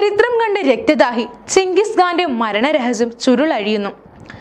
ചരിത്രം കണ്ട രക്തദാഹി ചെങ്കിസ് ഖാന്റെ മരണരഹസ്യം ചുരുളഴിയുന്നു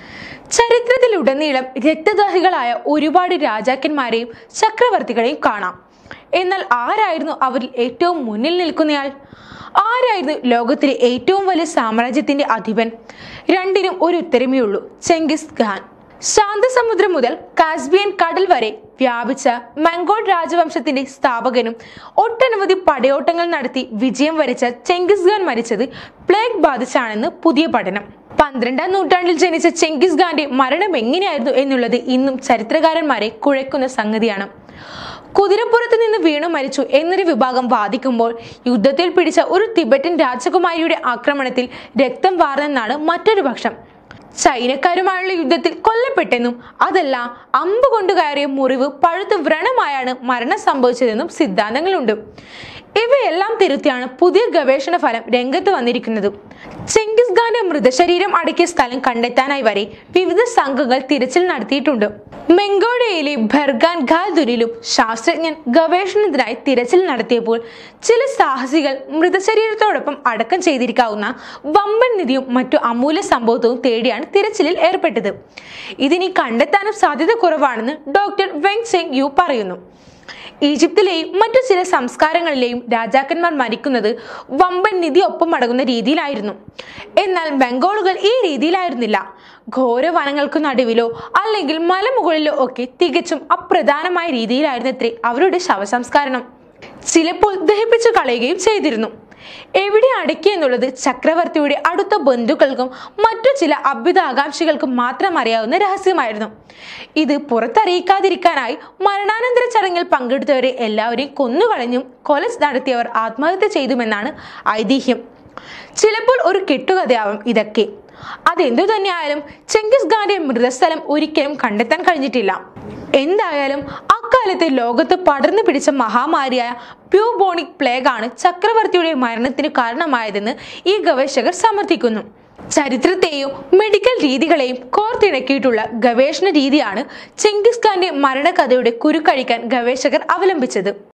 ചരിത്രത്തിലുടനീളം രക്തദാഹികളായ ഒരുപാട് രാജാക്കന്മാരെയും ചക്രവർത്തികളെയും കാണാം എന്നാൽ ആരായിരുന്നു അവരിൽ ഏറ്റവും മുന്നിൽ നിൽക്കുന്നയാൾ ആരായിരുന്നു ലോകത്തിലെ ഏറ്റവും വലിയ സാമ്രാജ്യത്തിന്റെ അധിപൻ രണ്ടിനും ഒരു ഉത്തരമേ ഉള്ളൂ ചെങ്കിസ് ഖാൻ ശാന്തസമുദ്രം മുതൽ കാസ്പിയൻ കടൽ വരെ വ്യാപിച്ച മംഗോൾ രാജവംശത്തിന്റെ സ്ഥാപകനും ഒട്ടനവധി പടയോട്ടങ്ങൾ നടത്തി വിജയം വരിച്ച ചെങ്കിസ് ഖാൻ മരിച്ചത് പ്ലേഗ് ബാധിച്ചാണെന്ന് പുതിയ പഠനം പന്ത്രണ്ടാം നൂറ്റാണ്ടിൽ ജനിച്ച ചെങ്കിസ് ഖാന്റെ മരണം എങ്ങനെയായിരുന്നു എന്നുള്ളത് ഇന്നും ചരിത്രകാരന്മാരെ കുഴക്കുന്ന സംഗതിയാണ് കുതിരപ്പുറത്ത് നിന്ന് വീണു മരിച്ചു എന്നൊരു വിഭാഗം വാദിക്കുമ്പോൾ യുദ്ധത്തിൽ പിടിച്ച ഒരു തിബറ്റൻ രാജകുമാരിയുടെ ആക്രമണത്തിൽ രക്തം വാർന്നെന്നാണ് മറ്റൊരു പക്ഷം ചൈനക്കാരുമായുള്ള യുദ്ധത്തിൽ കൊല്ലപ്പെട്ടെന്നും അതല്ല അമ്പ് കൊണ്ട് കയറിയ മുറിവ് പഴുത്ത് വ്രണമായാണ് മരണം സംഭവിച്ചതെന്നും സിദ്ധാന്തങ്ങളുണ്ട് ഇവയെല്ലാം തിരുത്തിയാണ് പുതിയ ഗവേഷണ ഫലം രംഗത്ത് വന്നിരിക്കുന്നത് ചെങ്കിസ് ഖാന്റെ മൃതശരീരം അടക്കിയ സ്ഥലം കണ്ടെത്താനായി വരെ വിവിധ സംഘങ്ങൾ തിരച്ചിൽ നടത്തിയിട്ടുണ്ട് മെങ്കോഡയിലെ ഭർഗാൻ ഖാദുരിലും ശാസ്ത്രജ്ഞൻ ഗവേഷണത്തിനായി തിരച്ചിൽ നടത്തിയപ്പോൾ ചില സാഹസികൾ മൃതശരീരത്തോടൊപ്പം അടക്കം ചെയ്തിരിക്കാവുന്ന വമ്പൻ നിധിയും മറ്റു അമൂല്യ സംഭവവും തേടിയാണ് തിരച്ചിലിൽ ഏർപ്പെട്ടത് ഇതിനി കണ്ടെത്താനും സാധ്യത കുറവാണെന്ന് ഡോക്ടർ വെങ് സെങ് യു പറയുന്നു ഈജിപ്തിലെയും മറ്റു ചില സംസ്കാരങ്ങളിലെയും രാജാക്കന്മാർ മരിക്കുന്നത് വമ്പൻ നിധി ഒപ്പം അടങ്ങുന്ന രീതിയിലായിരുന്നു എന്നാൽ ബംഗാളുകൾ ഈ രീതിയിലായിരുന്നില്ല ഘോര വനങ്ങൾക്ക് നടുവിലോ അല്ലെങ്കിൽ മലമുകളിലോ ഒക്കെ തികച്ചും അപ്രധാനമായ രീതിയിലായിരുന്നു അത്രേ അവരുടെ ശവസംസ്കരണം ചിലപ്പോൾ ദഹിപ്പിച്ചു കളയുകയും ചെയ്തിരുന്നു എവിടെ അടക്കി എന്നുള്ളത് ചക്രവർത്തിയുടെ അടുത്ത ബന്ധുക്കൾക്കും മറ്റു ചില അഭ്യുതാകാംക്ഷികൾക്കും മാത്രം അറിയാവുന്ന രഹസ്യമായിരുന്നു ഇത് പുറത്തറിയിക്കാതിരിക്കാനായി മരണാനന്തര ചടങ്ങിൽ പങ്കെടുത്തവരെ എല്ലാവരെയും കൊന്നുകളഞ്ഞും കൊല നടത്തിയവർ ആത്മഹത്യ ചെയ്തുമെന്നാണ് ഐതിഹ്യം ചിലപ്പോൾ ഒരു കെട്ടുകഥയാവും ഇതൊക്കെ അതെന്തു തന്നെയായാലും ചെങ്കിസ് ഖാന്റെ മൃതസ്ഥലം ഒരിക്കലും കണ്ടെത്താൻ കഴിഞ്ഞിട്ടില്ല എന്തായാലും അക്കാലത്ത് ലോകത്ത് പടർന്നു പിടിച്ച മഹാമാരിയായ പ്യൂബോണിക് പ്ലേഗ് ആണ് ചക്രവർത്തിയുടെ മരണത്തിന് കാരണമായതെന്ന് ഈ ഗവേഷകർ സമർത്ഥിക്കുന്നു ചരിത്രത്തെയും മെഡിക്കൽ രീതികളെയും കോർത്തിണക്കിയിട്ടുള്ള ഗവേഷണ രീതിയാണ് ചെങ്കിസ് ഖാന്റെ മരണകഥയുടെ കുരുക്കഴിക്കാൻ ഗവേഷകർ അവലംബിച്ചത്